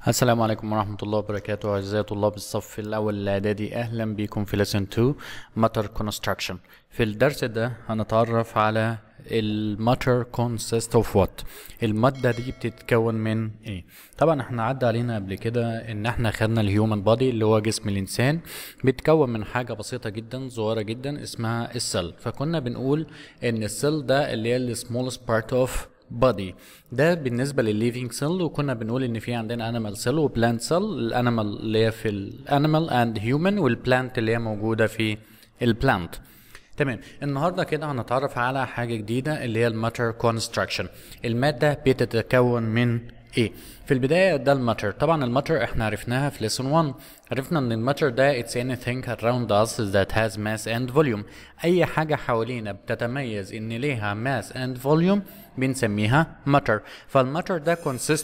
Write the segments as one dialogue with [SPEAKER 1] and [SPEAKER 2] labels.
[SPEAKER 1] السلام عليكم ورحمة الله وبركاته أعزائي طلاب الصف الأول الإعدادي أهلا بكم في lesson 2 matter construction في الدرس ده هنتعرف على الماتر consist of what المادة دي بتتكون من ايه طبعا احنا عدى علينا قبل كده ان احنا خدنا الهيومن بودي اللي هو جسم الانسان بيتكون من حاجة بسيطة جدا صغيرة جدا اسمها السيل فكنا بنقول ان السيل ده اللي هي السمولست بارت اوف بادي ده بالنسبه للليفينج سيل وكنا بنقول ان في عندنا انيمال سيل وبلانت سيل الانيمال اللي هي في الانيمال اند هيومن والبلانت اللي هي موجوده في البلانت تمام النهارده كده هنتعرف على حاجه جديده اللي هي الماتر كونستراكشن الماده بتتكون من ايه في البدايه ده الماتر طبعا الماتر احنا عرفناها في lesson 1 عرفنا ان الماتر ده it's anything around us that has mass and volume اي حاجه حوالينا بتتميز ان ليها mass and volume بنسميها ماتر فالماتر ده consist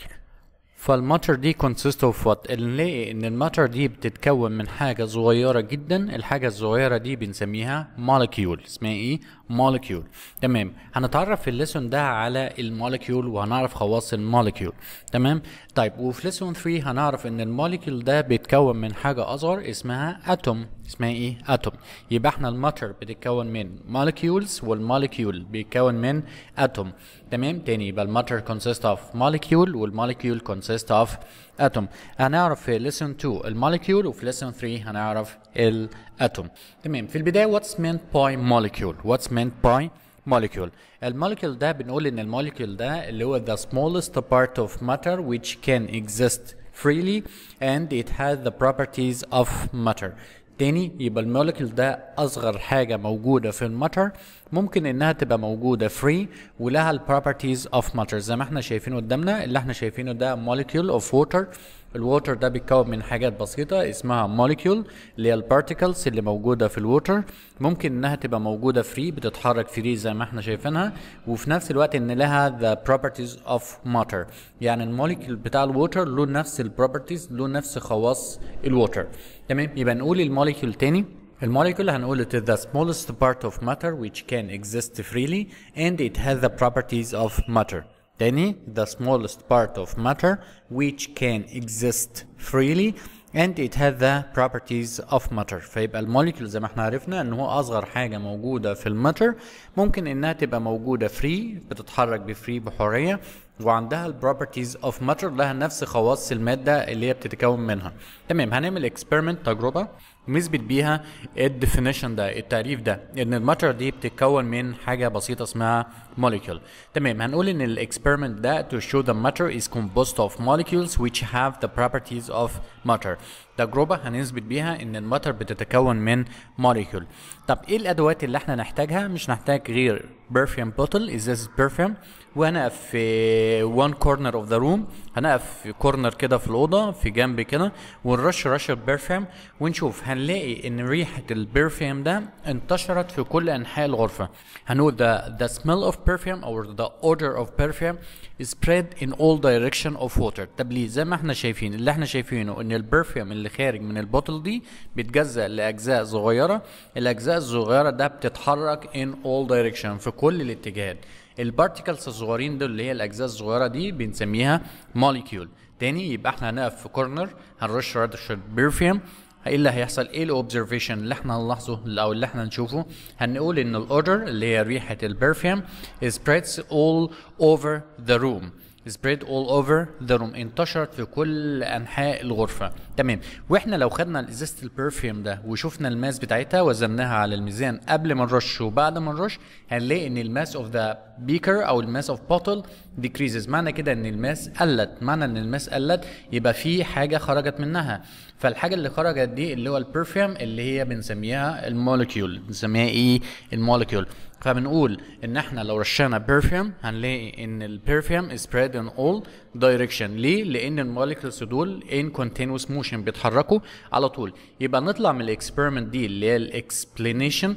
[SPEAKER 1] فالماتر دي consist of what نلاقي ان الماتر دي بتتكون من حاجة صغيرة جدا الحاجة الصغيرة دي بنسميها molecule اسمها ايه molecule تمام هنتعرف في الليسون ده على الموليكيول وهنعرف خواص الموليكيول تمام طيب وفي ليسون 3 هنعرف ان الموليكيول ده بيتكون من حاجة اصغر اسمها اتوم اسمها ايه اتوم يبقى احنا الماتر بتتكون من molecules والموليكيول بيتكون من اتوم تمام تاني يبقى الماتر consist of molecule والموليكيول consist of atom هنعرف في lesson 2 الموليكيول وفي lesson 3 هنعرف الاتوم تمام في البدايه what's meant by molecule what's meant by molecule الموليكيول ده بنقول ان الموليكيول ده اللي هو the smallest part of matter which can exist freely and it has the properties of matter تاني يبقى الموليكيول ده اصغر حاجه موجوده في الماتر ممكن انها تبقى موجوده فري ولها البروبرتيز اوف ماتر زي ما احنا شايفينه قدامنا اللي احنا شايفينه ده موليكيول اوف ووتر الووتر ده بيتكون من حاجات بسيطة اسمها موليكيول اللي هي البارتيكلز اللي موجودة في الووتر ممكن انها تبقى موجودة فري بتتحرك فري زي ما احنا شايفينها وفي نفس الوقت ان لها the properties of matter يعني الموليكيول بتاع الووتر له نفس البروبرتيز له نفس خواص الووتر تمام يبقى نقول الموليكيول تاني الموليكول هنقول it is the smallest part of matter which can exist freely and it has the properties of matter تاني the smallest part of matter which can exist freely and it has the properties of matter فيبقى الموليكول زي ما احنا عرفنا ان هو اصغر حاجة موجودة في الماتر ممكن انها تبقى موجودة فري بتتحرك بفري بحرية وعندها البروبرتيز اوف ماتر لها نفس خواص المادة اللي هي بتتكون منها تمام هنعمل اكسبيرمنت تجربة نثبت بيها الديفينيشن ده التعريف ده ان الماتر دي بتتكون من حاجه بسيطه اسمها molecule تمام هنقول ان الاكسبيرمنت ده to show the matter is composed of molecules which have the properties of matter تجربة هنثبت بيها ان الماتر بتتكون من molecule طب ايه الادوات اللي احنا نحتاجها مش نحتاج غير perfume bottle ازازة perfume وهنقف في one corner of the room هنقف في كورنر كده في الأوضة في جنب كده ونرش رش البرفيوم ونشوف هنلاقي إن ريحة البرفيوم ده انتشرت في كل أنحاء الغرفة هنقول the, the smell of perfume or the odor of perfume is spread in all direction of water طب ليه زي ما احنا شايفين اللي احنا شايفينه إن البرفيوم اللي خارج من البوتل دي بيتجزأ لأجزاء صغيرة الأجزاء الصغيرة ده بتتحرك in all direction في كل الاتجاهات البارتيكلز الصغيرين دول اللي هي الاجزاء الصغيره دي بنسميها موليكيول تاني يبقى احنا هنقف في كورنر هنرش رش البرفيوم ايه اللي هيحصل ايه الاوبزرفيشن اللي احنا نلاحظه او اللي احنا نشوفه هنقول ان الاودر اللي هي ريحه البرفيوم spreads all over the room spread all over the room انتشرت في كل انحاء الغرفه تمام واحنا لو خدنا ازازه البرفيوم ده وشفنا الماس بتاعتها وزناها على الميزان قبل ما نرش وبعد ما نرش هنلاقي ان الماس اوف ذا بيكر او الماس اوف بوتل decreases معنى كده ان الماس قلت معنى ان الماس قلت يبقى في حاجه خرجت منها فالحاجه اللي خرجت دي اللي هو البرفيوم اللي هي بنسميها الموليكيول بنسميها ايه الموليكيول فبنقول ان احنا لو رشينا برفيوم هنلاقي ان البرفيوم spread in all direction ليه لان الموليكيولز دول in continuous motion بيتحركوا على طول يبقى نطلع من الاكسبيرمنت دي اللي هي الاكسبلانيشن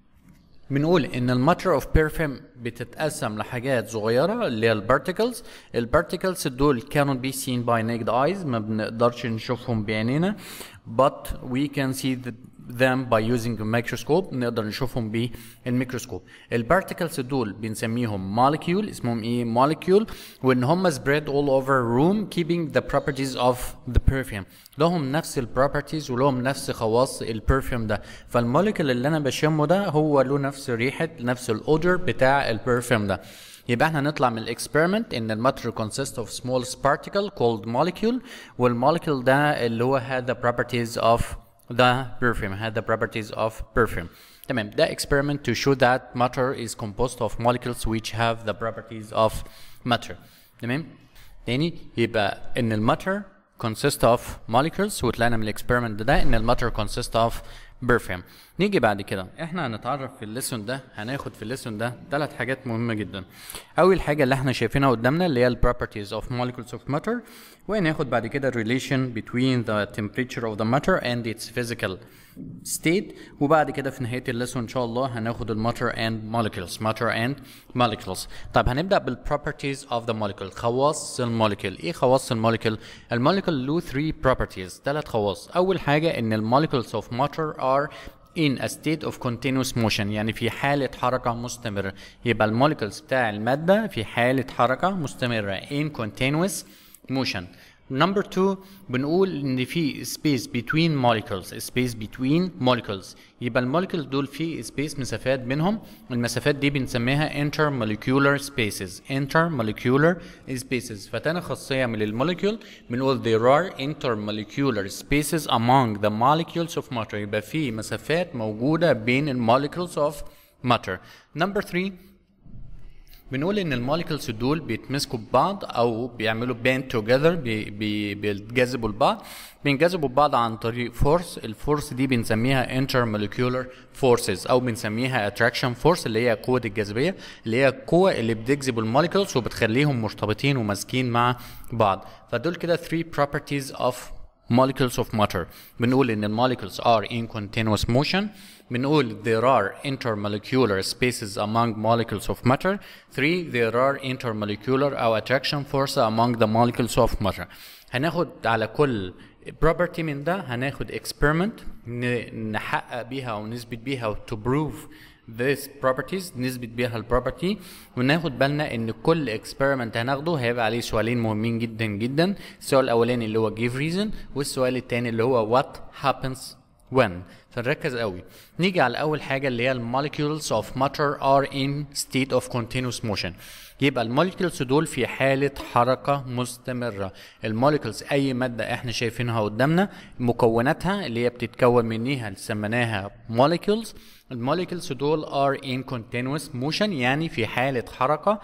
[SPEAKER 1] بنقول ان الماتر اوف بيرفيوم بتتقسم لحاجات صغيره اللي هي البارتيكلز البارتيكلز دول cannot be seen by naked eyes ما بنقدرش نشوفهم بعينينا but we can see the them by using a microscope نقدر نشوفهم بالميكروسكوب البارتكلز دول بنسميهم molecule اسمهم ايه molecule وان هم spread all over room keeping the properties of the perfume لهم نفس البروبرتيز ولهم نفس خواص البرفيوم ده فالموليكول اللي انا بشمه ده هو له نفس ريحه نفس الاودر بتاع البرفيوم ده يبقى احنا نطلع من الاكسبيرمنت ان الماتر consists of small particle called molecule والموليكول ده اللي هو had the properties of the perfume had the properties of perfume تمام ده experiment to show that matter is composed of molecules which have the properties of matter تمام تاني يبقى ان الماتر consist of molecules وطلعنا من الاكسبيرمنت ده ان الماتر consist of perfume نيجي بعد كده احنا هنتعرف في الليسون ده هناخد في الليسون ده ثلاث حاجات مهمه جدا اول حاجه اللي احنا شايفينها قدامنا اللي هي ال properties of molecules of matter وهناخد بعد كده relation between the temperature of the matter and its physical state وبعد كده في نهايه الليسون ان شاء الله هناخد الماتر and molecules matter and molecules طب هنبدا بالproperties of the molecule خواص الموليكول ايه خواص الموليكول الموليكول له 3 properties ثلاث خواص اول حاجه ان الموليكولز of matter are in a state of continuous motion يعني في حالة حركة مستمرة يبقى الموليكولز بتاع المادة في حالة حركة مستمرة in continuous motion Number two بنقول ان في space between molecules space between molecules يبقى الموليكولز دول في space مسافات بينهم المسافات دي بنسميها intermolecular spaces intermolecular spaces فتاني خاصية من الموليكول بنقول there are intermolecular spaces among the molecules of matter يبقى في مسافات موجودة بين الموليكولز of matter Number three بنقول ان الموليكولز دول بيتمسكوا ببعض او بيعملوا باند توجذر بي بيتجذبوا لبعض بينجذبوا ببعض عن طريق فورس الفورس دي بنسميها intermolecular forces او بنسميها attraction force اللي هي قوه الجاذبيه اللي هي القوه اللي بتجذب الموليكولز وبتخليهم مرتبطين وماسكين مع بعض فدول كده 3 properties of molecules of matter بنقول ان الموليكولز are in continuous motion بنقول there are intermolecular spaces among molecules of matter three there are intermolecular أو attraction force among the molecules of matter هناخد على كل property من ده هناخد experiment نحقق بيها أو نثبت بيها to prove this properties نثبت بيها البروبرتي وناخد بالنا ان كل اكسبيرمنت هناخده هيبقى عليه سؤالين مهمين جدا جدا السؤال الاولاني اللي هو give reason والسؤال الثاني اللي هو what happens when فنركز قوي نيجي على اول حاجه اللي هي الموليكيولز اوف matter are in state of continuous motion يبقى الموليكيولز دول في حاله حركه مستمره الموليكيولز اي ماده احنا شايفينها قدامنا مكوناتها اللي هي بتتكون منها اللي سميناها molecules الموليكولز دول are in continuous motion يعني في حالة حركة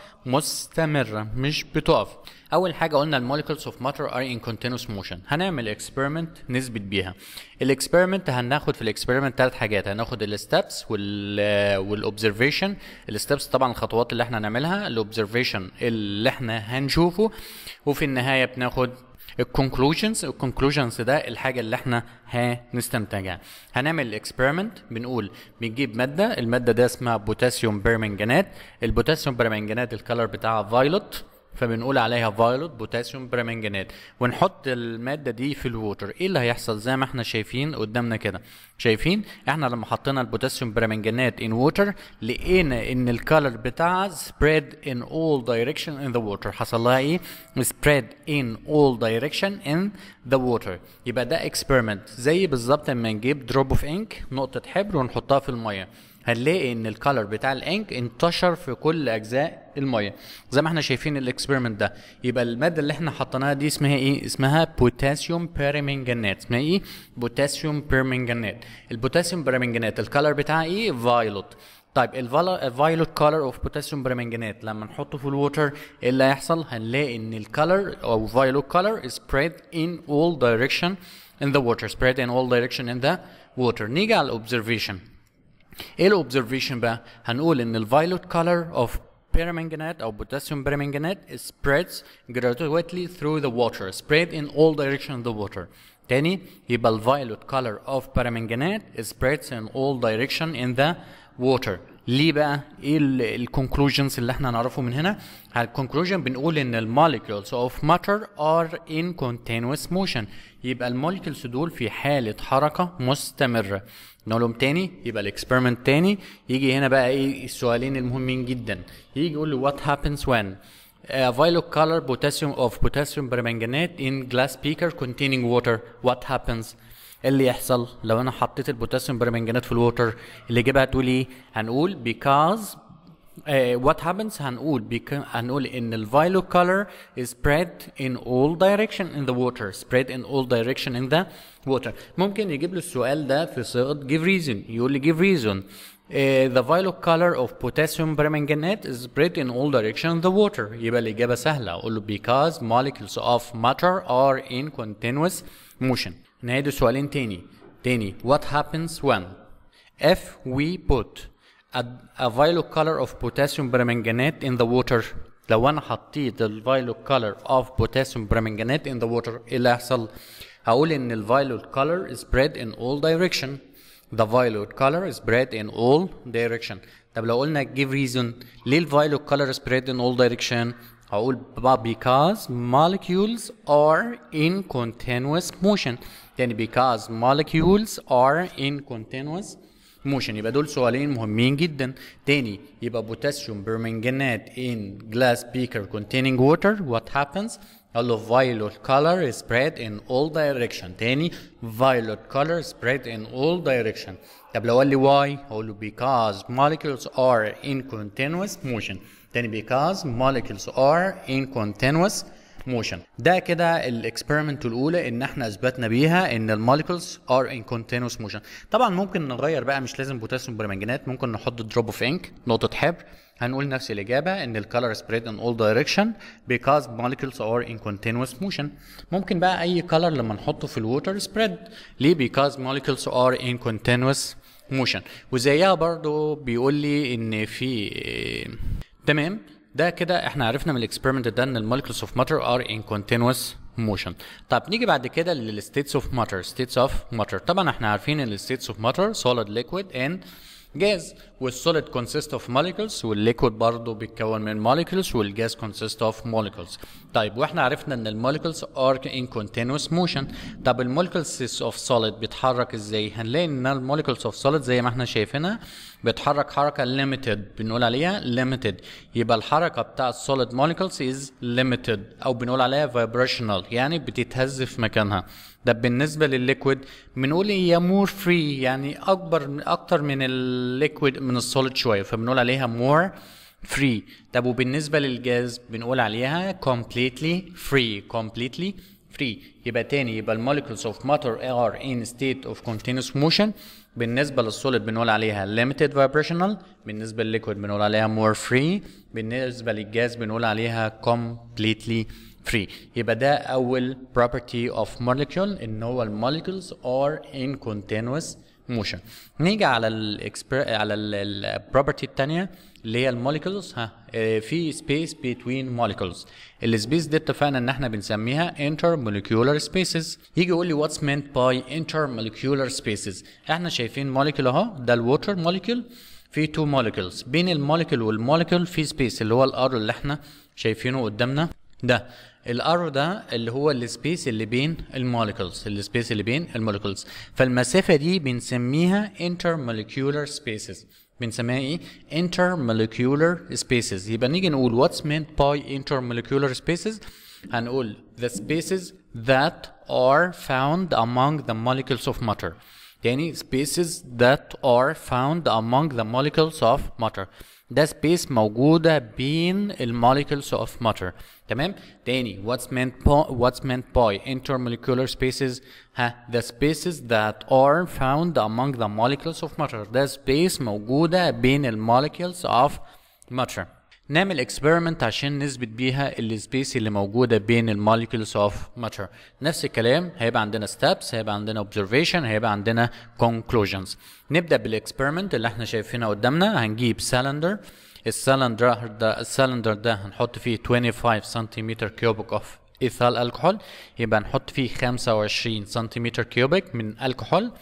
[SPEAKER 1] مستمرة مش بتقف أول حاجة قلنا الموليكولز of matter are in continuous motion هنعمل اكسبيرمنت نثبت بيها الاكسبيرمنت هناخد في الاكسبيرمنت ثلاث حاجات هناخد الستبس وال والاوبزرفيشن الستبس طبعا الخطوات اللي احنا هنعملها الاوبزرفيشن اللي احنا هنشوفه وفي النهاية بناخد الكونكلوجنز الكونكلوجنز ده الحاجه اللي احنا هنستنتجها هنعمل الاكسبيرمنت بنقول بنجيب ماده الماده ده اسمها بوتاسيوم بيرمنجانات البوتاسيوم بيرمنجانات الكلر بتاعها فايلوت فبنقول عليها فايلوت بوتاسيوم برمنجانات ونحط الماده دي في الووتر ايه اللي هيحصل زي ما احنا شايفين قدامنا كده شايفين احنا لما حطينا البوتاسيوم برمنجانات ان ووتر لقينا ان الكالر بتاعها spread in all direction in the water حصل لها ايه spread in all direction in the water يبقى ده experiment زي بالظبط لما نجيب دروب اوف انك نقطه حبر ونحطها في الميه هنلاقي ان الكالر بتاع الانك انتشر في كل اجزاء الميه زي ما احنا شايفين الاكسبيرمنت ده يبقى الماده اللي احنا حطيناها دي اسمها ايه اسمها بوتاسيوم بيرمنجانات اسمها ايه بوتاسيوم بيرمنجانات البوتاسيوم بيرمنجانات الكالر بتاعها ايه فايلوت طيب الفايلوت كولر اوف بوتاسيوم برمنجانات لما نحطه في الووتر ايه اللي هيحصل هنلاقي ان الكالر او فايلوت كولر spread in all direction in the water spread in all direction in the water نيجي على الاوبزرفيشن ايه الاوبزرفيشن بقى هنقول ان الفايلوت كولر اوف permanganate او potassium permanganate spreads gradually through the water spread in all directions of the water تاني يبقى الفايلوت color of permanganate spreads in all direction in the water ليه بقى ايه الكونكلوجنز اللي احنا هنعرفه من هنا الكونكلوجن بنقول ان الموليكولز اوف ماتر ار ان continuous موشن يبقى الموليكولز دول في حاله حركه مستمره نقولهم تاني يبقى الاكسبيرمنت تاني يجي هنا بقى ايه السؤالين المهمين جدا يجي يقول لي what happens when a violet color potassium of potassium permanganate in glass beaker containing water what happens اللي يحصل لو انا حطيت البوتاسيوم برمنجانات في الووتر اللي جابها هتقول ايه هنقول because uh, what happens هنقول because هنقول ان ال violet color is spread in all direction in the water spread in all direction in the water ممكن يجيب لي السؤال ده في صيغه give reason يقول لي give reason Uh, the violet color of potassium permanganate is spread in all direction in the water يبقى الإجابة سهلة أقول له because molecules of matter are in continuous motion نعيد السؤالين تاني تاني what happens when if we put a, a violet color of potassium permanganate in the water لو انا حطيت ال violet color of potassium permanganate in the water ايه اللي هيحصل هقول ان ال violet color is spread in all direction the violet color is spread in all direction طب لو قلنا give reason ليه ال violet color is spread in all direction هقول because molecules are in continuous motion يعني because molecules are in continuous motion يبقى دول سؤالين مهمين جدا تاني يبقى potassium permanganate in glass beaker containing water what happens قال له violet color is spread in all direction تاني violet color spread in all direction طب لو قال لي why هقول له because molecules are in continuous motion تاني because molecules are in continuous motion ده كده الاكسبيرمنت الاولى ان احنا اثبتنا بيها ان الموليكولز ار ان continuous motion طبعا ممكن نغير بقى مش لازم بوتاسيوم برمنجانات ممكن نحط دروب اوف انك نقطه حبر هنقول نفس الاجابه ان الكالر سبريد ان اول دايركشن because molecules are in continuous motion ممكن بقى اي كالر لما نحطه في الووتر سبريد ليه because molecules are in continuous motion وزيها برضو بيقول لي ان في تمام ده كده احنا عرفنا من الاكسبيرمنت ده ان المولكيولز اوف ماتر ار ان كونتينوس موشن طب نيجي بعد كده للستيتس اوف ماتر ستيتس اوف ماتر طبعا احنا عارفين ان الستيتس اوف ماتر سوليد ليكويد اند جاز والسوليد كونسيست اوف موليكولز والليكويد برضه بيتكون من موليكولز والجاز كونسيست اوف موليكولز طيب واحنا عرفنا ان الموليكولز ار ان كونتينوس موشن طب الموليكولز اوف سوليد بيتحرك ازاي هنلاقي ان الموليكولز اوف سوليد زي ما احنا شايفينها بيتحرك حركه ليميتد بنقول عليها ليميتد يبقى الحركه بتاع السوليد موليكولز از ليميتد او بنقول عليها فايبريشنال يعني بتتهز في مكانها ده بالنسبه للليكويد بنقول هي مور فري يعني اكبر اكتر من الليكويد من السوليد شويه فبنقول عليها مور فري طب وبالنسبه للجاز بنقول عليها completely free completely free يبقى تاني يبقى الموليكولز اوف ماتر are in state of continuous motion بالنسبه للسوليد بنقول عليها limited vibrational بالنسبه للليكويد بنقول عليها more free بالنسبه للجاز بنقول عليها completely free يبقى ده اول property of molecule ان هو الموليكولز are in continuous motion نيجي على الاكسبر على البروبرتي الثانيه اللي هي الموليكولز ها في سبيس بين molecules السبيس دي اتفقنا ان احنا بنسميها intermolecular spaces يجي يقول لي what's meant by intermolecular spaces احنا شايفين موليكول اهو ده الووتر موليكول في تو موليكولز بين الموليكول والموليكول في سبيس اللي هو الار اللي احنا شايفينه قدامنا ده الار ده اللي هو السبيس اللي بين الموليكولز السبيس اللي بين الموليكولز فالمسافه دي بنسميها intermolecular spaces بنسميها ايه intermolecular spaces يبقى نيجي نقول what's meant by intermolecular spaces هنقول the spaces that are found among the molecules of matter يعني spaces that are found among the molecules of matter ده سبيس موجودة بين الموليكولز اوف ماتر تمام تاني what's meant by, what's meant by intermolecular spaces ها the spaces that are found among the molecules of matter ده سبيس موجودة بين الموليكولز اوف matter نعمل اكسبيرمنت عشان نثبت بيها السبيس اللي موجودة بين الموليكولز اوف ماتر نفس الكلام هيبقى عندنا ستابس هيبقى عندنا observation هيبقى عندنا conclusions نبدأ بالاكسبيرمنت اللي احنا شايفينها قدامنا هنجيب سلندر السلندر ده السلندر ده هنحط فيه 25 سنتيمتر كيوبيك اوف ايثال الكحول يبقى نحط فيه 25 سنتيمتر كيوبيك من الكحول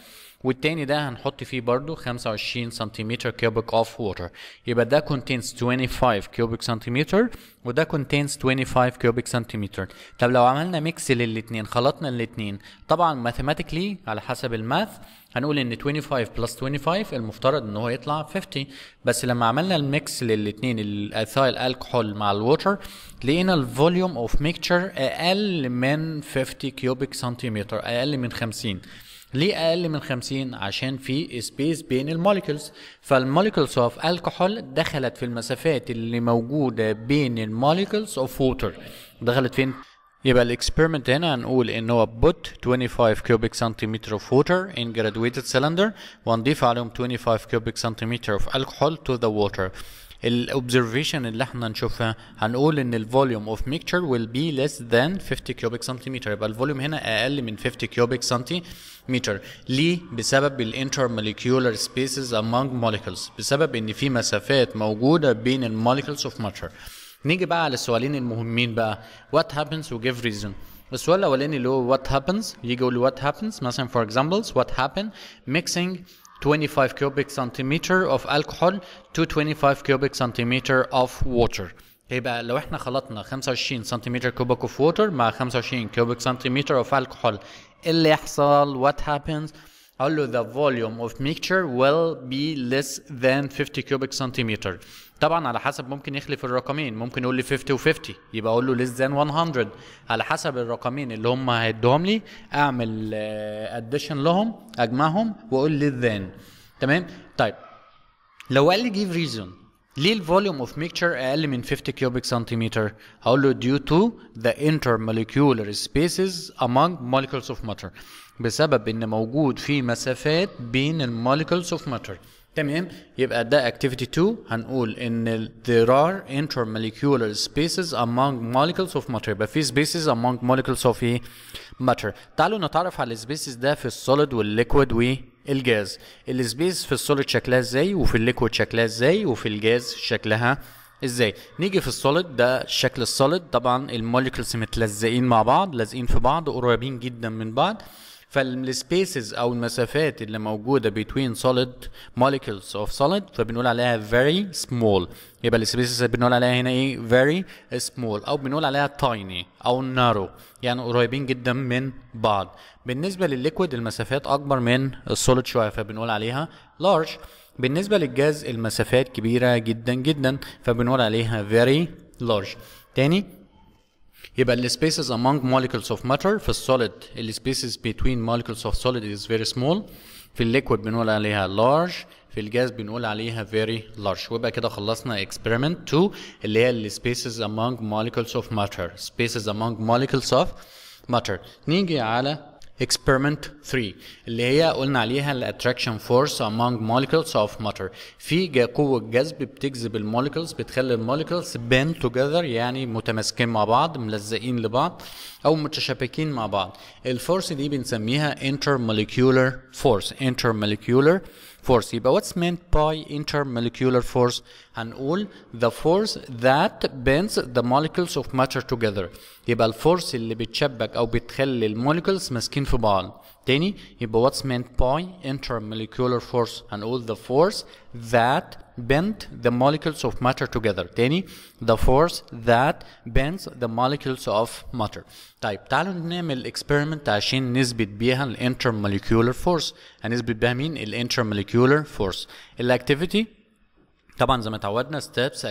[SPEAKER 1] والتاني ده هنحط فيه برضو 25 سنتيمتر كيوبيك اوف ووتر يبقى ده contains 25 كيوبيك سنتيمتر وده contains 25 كيوبيك سنتيمتر طب لو عملنا ميكس للاتنين خلطنا الاتنين طبعا mathematically على حسب الماث هنقول ان 25 بلس 25 المفترض ان هو يطلع 50 بس لما عملنا الميكس للاتنين الاثايل الكحول مع الووتر لقينا الفوليوم اوف ميكتشر اقل من 50 كيوبيك سنتيمتر اقل من 50 ليه اقل من 50 عشان في سبيس بين الموليكولز فالموليكولز اوف الكحول دخلت في المسافات اللي موجوده بين الموليكولز اوف ووتر دخلت فين يبقى الاكسبيرمنت هنا هنقول ان هو put 25 cubic centimeter of water in graduated cylinder ونضيف عليهم 25 cubic centimeter of alcohol to the water الاوبزرفيشن اللي احنا نشوفها هنقول ان الفوليوم اوف ميكتشر will be less than 50 cubic centimeter يبقى الفوليوم هنا اقل من 50 cubic centimeter ليه بسبب الانترموليكيولار سبيسز among molecules بسبب ان في مسافات موجوده بين الموليكولز اوف matter نيجي بقى على السؤالين المهمين بقى what happens و give reason السؤال الاولاني اللي هو what happens يجي يقول لي what happens مثلا for examples what happen mixing 25 cubic centimeter of alcohol to 25 cubic centimeter of water يبقى لو احنا خلطنا 25 سنتيمتر كوبيك اوف ووتر مع 25 كوبيك سنتيمتر اوف الكحول ايه اللي يحصل what happens اقول له the volume of mixture will be less than 50 cubic centimeter طبعا على حسب ممكن يخلف الرقمين ممكن يقول لي 50 و50 يبقى اقول له less than 100 على حسب الرقمين اللي هم هيدوهم لي اعمل اديشن لهم اجمعهم واقول less than تمام طيب لو قال لي give reason ليه الفوليوم اوف ميكتشر اقل من 50 كيوبيك سنتيمتر هقول له due to the intermolecular spaces among molecules of matter بسبب ان موجود في مسافات بين الموليكولز اوف ماتر تمام يبقى ده activity 2 هنقول ان there are intermolecular spaces among molecules of matter يبقى في spaces among molecules of ايه matter تعالوا نتعرف على السبيسز ده في السوليد والليكويد والجاز السبيس في السوليد شكلها ازاي وفي الليكويد شكلها ازاي وفي الجاز شكلها ازاي نيجي في السوليد ده شكل السوليد طبعا الموليكولز متلزقين مع بعض لازقين في بعض قريبين جدا من بعض فالسبيسز او المسافات اللي موجوده between solid molecules of solid فبنقول عليها very small يبقى السبيسز اللي بنقول عليها هنا ايه very small او بنقول عليها tiny او narrow يعني قريبين جدا من بعض بالنسبه للليكويد المسافات اكبر من السوليد شويه فبنقول عليها large بالنسبه للجاز المسافات كبيره جدا جدا فبنقول عليها very large تاني يبقى ال spaces among molecules of matter في السوليد ال spaces between molecules of solid is very small في الليكويد بنقول عليها large في الجاز بنقول عليها very large ويبقى كده خلصنا experiment 2 اللي هي ال spaces among molecules of matter spaces among molecules of matter نيجي على experiment 3 اللي هي قلنا عليها ال attraction force among molecules of matter في قوة جذب بتجذب الموليكولز بتخلي الموليكولز bend together يعني متماسكين مع بعض ملزقين لبعض او متشابكين مع بعض الفورس دي بنسميها intermolecular force intermolecular force يبقى what's meant by intermolecular force هنقول the force that bends the molecules of matter together يبقى الفورس اللي بتشبك او بتخلي الموليكولز ماسكين في بعض تاني يبقى what's meant by intermolecular force هنقول the force that bend the molecules of matter together تاني the force that bends the molecules of matter طيب تعالوا نعمل experiment عشان نثبت بيها ال intermolecular force هنثبت بيها مين ال intermolecular force الاكتيفيتي طبعا زي ما اتعودنا steps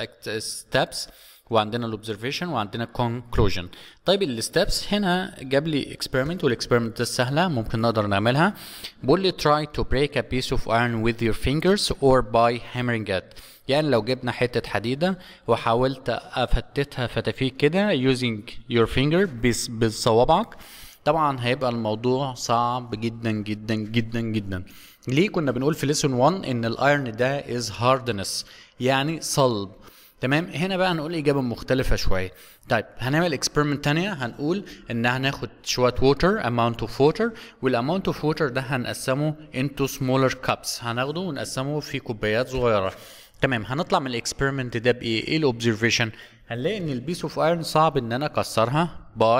[SPEAKER 1] steps وعندنا الاوبزرفيشن وعندنا conclusion طيب الستبس هنا جاب لي اكسبيرمنت والاكسبيرمنت السهله ممكن نقدر نعملها بيقول لي try to break a piece of iron with your fingers or by hammering it يعني لو جبنا حته حديده وحاولت افتتها فتافيت كده using your finger بس بصوابعك طبعا هيبقى الموضوع صعب جدا جدا جدا جدا ليه كنا بنقول في ليسون 1 ان الايرن ده is hardness يعني صلب تمام هنا بقى هنقول اجابه مختلفه شويه طيب هنعمل اكسبيرمنت تانية هنقول ان هناخد شويه ووتر amount of water والاماونت اوف ووتر ده هنقسمه into smaller cups هناخده ونقسمه في كوبايات صغيره تمام هنطلع من الاكسبيرمنت ده بايه ايه الاوبزرفيشن هنلاقي ان البيس اوف ايرون صعب ان انا اكسرها باي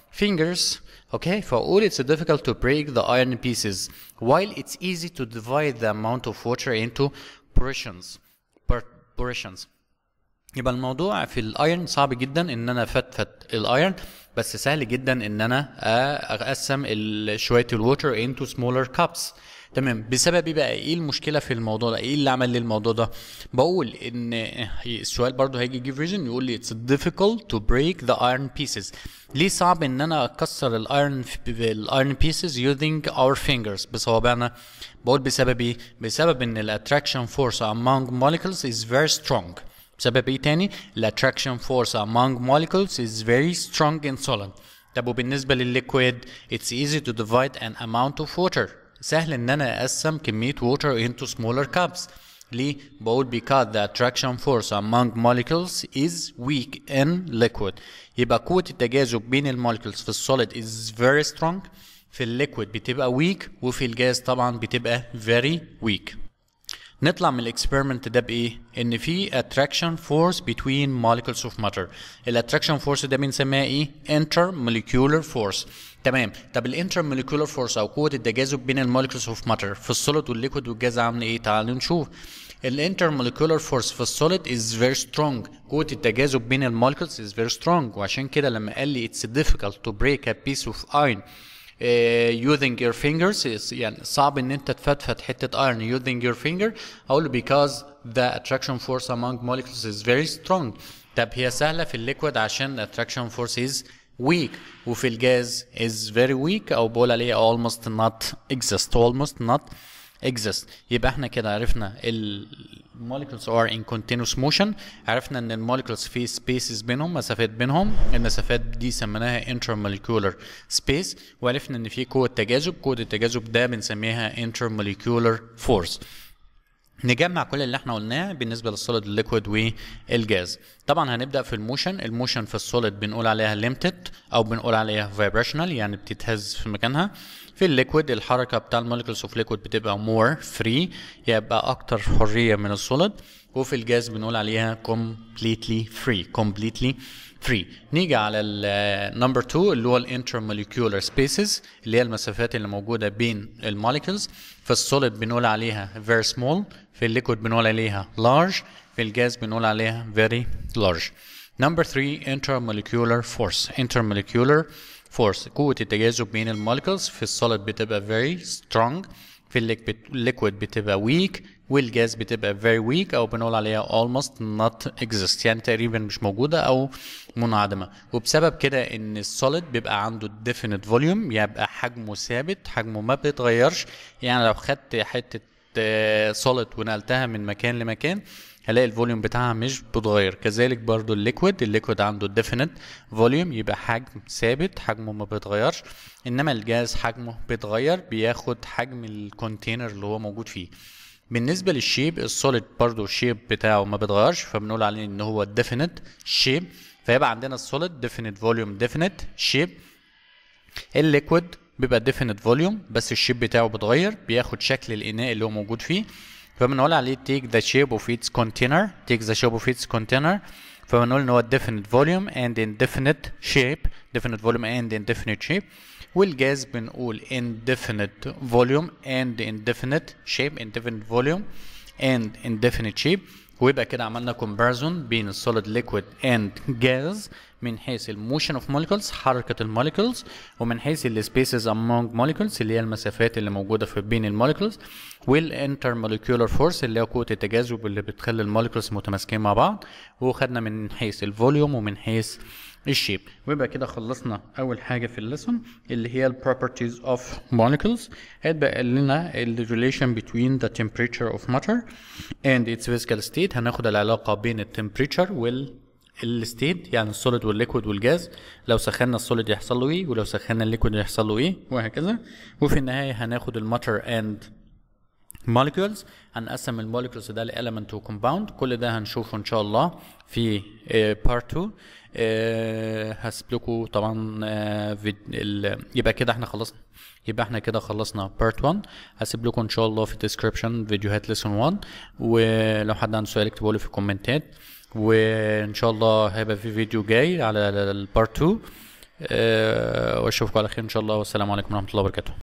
[SPEAKER 1] fingers okay فأقول it's difficult to break the iron pieces while it's easy to divide the amount of water into portions portions يبقى الموضوع في الايرن صعب جدا ان انا افتفت الايرن بس سهل جدا ان انا اقسم شويه الووتر انتو سمولر كابس تمام بسبب ايه بقى ايه المشكله في الموضوع ده ايه اللي عمل لي الموضوع ده بقول ان السؤال برضو هيجي يجيب ريزن يقول لي it's difficult to break the iron pieces ليه صعب ان انا اكسر الايرن الايرن pieces using our fingers بصوابعنا بقول بسبب ايه بسبب ان الاتراكشن فورس among molecules is very strong بسبب ايه تاني الاتراكشن فورس among molecules is very strong in solid طب وبالنسبه للليكويد it's easy to divide an amount of water سهل ان انا اقسم كميه water into smaller cups ليه؟ بقول because the attraction force among molecules is weak in liquid يبقى قوة التجاذب بين المولكيولز في السوليد is very strong في الليكويد بتبقى weak وفي الجاز طبعا بتبقى very weak نطلع من الاكسبيرمنت ده بايه؟ ان في attraction force between molecules of matter. الاتراكشن فورس ده بنسميها ايه؟ intermolecular force. تمام، طب الانترموليكولار فورس او قوة التجاذب بين المولكيولز اوف ماتر في السوليد والليكويد والجاز عامل ايه؟ تعالوا نشوف. الانترموليكولار فورس في السوليد از فيري سترونج قوة التجاذب بين المولكيولز از فيري سترونج وعشان كده لما قال لي it's difficult to break a piece of iron uh, using your fingers يعني صعب ان انت تفتفت حته iron using your finger اقول because the attraction force among molecules is very strong طب هي سهله في الليكويد عشان attraction force is weak وفي الجاز is very weak او بقول عليه almost not exist almost not exist يبقى احنا كده عرفنا الموليكولز are in continuous motion عرفنا ان الموليكولز في سبيسز بينهم مسافات بينهم المسافات دي سميناها intermolecular space وعرفنا ان في قوة تجاذب قوة التجاذب ده بنسميها intermolecular force نجمع كل اللي احنا قلناه بالنسبه للسوليد الليكويد والجاز طبعا هنبدا في الموشن الموشن في السوليد بنقول عليها ليمتد او بنقول عليها فايبريشنال يعني بتتهز في مكانها في الليكويد الحركه بتاع المولكيولز اوف ليكويد بتبقى مور فري يبقى اكتر حريه من السوليد وفي الجاز بنقول عليها completely free completely free نيجي على النمبر 2 اللي هو الانترموليكولار سبيسز اللي هي المسافات اللي موجوده بين الموليكولز في السوليد بنقول عليها very small في الليكويد بنقول عليها large في الجاز بنقول عليها very large نمبر 3 intermolecular force intermolecular force قوة التجاذب بين المولكيولز في السوليد بتبقى very strong في الليكويد بتبقى weak والجاز بتبقى very weak او بنقول عليها almost not exist يعني تقريبا مش موجودة او منعدمة وبسبب كده ان السوليد بيبقى عنده definite volume يبقى حجمه ثابت حجمه ما بيتغيرش يعني لو خدت حتة سوليد ونقلتها من مكان لمكان هلاقي الفوليوم بتاعها مش بتغير كذلك برضو الليكويد الليكويد عنده definite فوليوم يبقى حجم ثابت حجمه ما بيتغيرش انما الجاز حجمه بيتغير بياخد حجم الكونتينر اللي هو موجود فيه بالنسبه للشيب السوليد برضو الشيب بتاعه ما بيتغيرش فبنقول عليه ان هو definite شيب فيبقى عندنا السوليد definite volume definite شيب الليكويد بيبقى definite volume بس الشيب بتاعه بيتغير بياخد شكل الاناء اللي هو موجود فيه فبنقول عليه take the shape of its container take the shape of its container فبنقول ان هو definite volume and indefinite shape definite volume and indefinite shape والجاز بنقول indefinite volume and indefinite shape indefinite volume and indefinite shape ويبقى كده عملنا comparison بين السوليد liquid and gas من حيث الموشن اوف molecules حركة الموليكولز ومن حيث السبيسز among molecules اللي هي المسافات اللي موجودة في بين الموليكولز والانترموليكولار فورس اللي هي قوة التجاذب اللي بتخلي الموليكولز متماسكين مع بعض وخدنا من حيث الفوليوم ومن حيث الشيب ويبقى كده خلصنا اول حاجه في الليسون اللي هي البروبرتيز اوف molecules هيتبقى لنا الريليشن between the temperature of matter and its physical state هناخد العلاقه بين التمبريتشر وال الستيت يعني السوليد والليكويد والجاز لو سخنا السوليد يحصل له ايه ولو سخنا الليكويد يحصل له ايه وهكذا وفي النهايه هناخد الماتر اند molecules هنقسم الموليكولز ده لإليمنت وكومباوند كل ده هنشوفه ان شاء الله في بارت 2 أه هسيب لكم طبعا أه ال... يبقى كده احنا خلصنا يبقى احنا كده خلصنا بارت 1 هسيب لكم ان شاء الله في الديسكربشن فيديوهات ليسون 1 ولو حد عنده سؤال اكتبوا لي في الكومنتات وان شاء الله هيبقى في فيديو جاي على البارت 2 آه، واشوفكم على خير ان شاء الله والسلام عليكم ورحمه الله وبركاته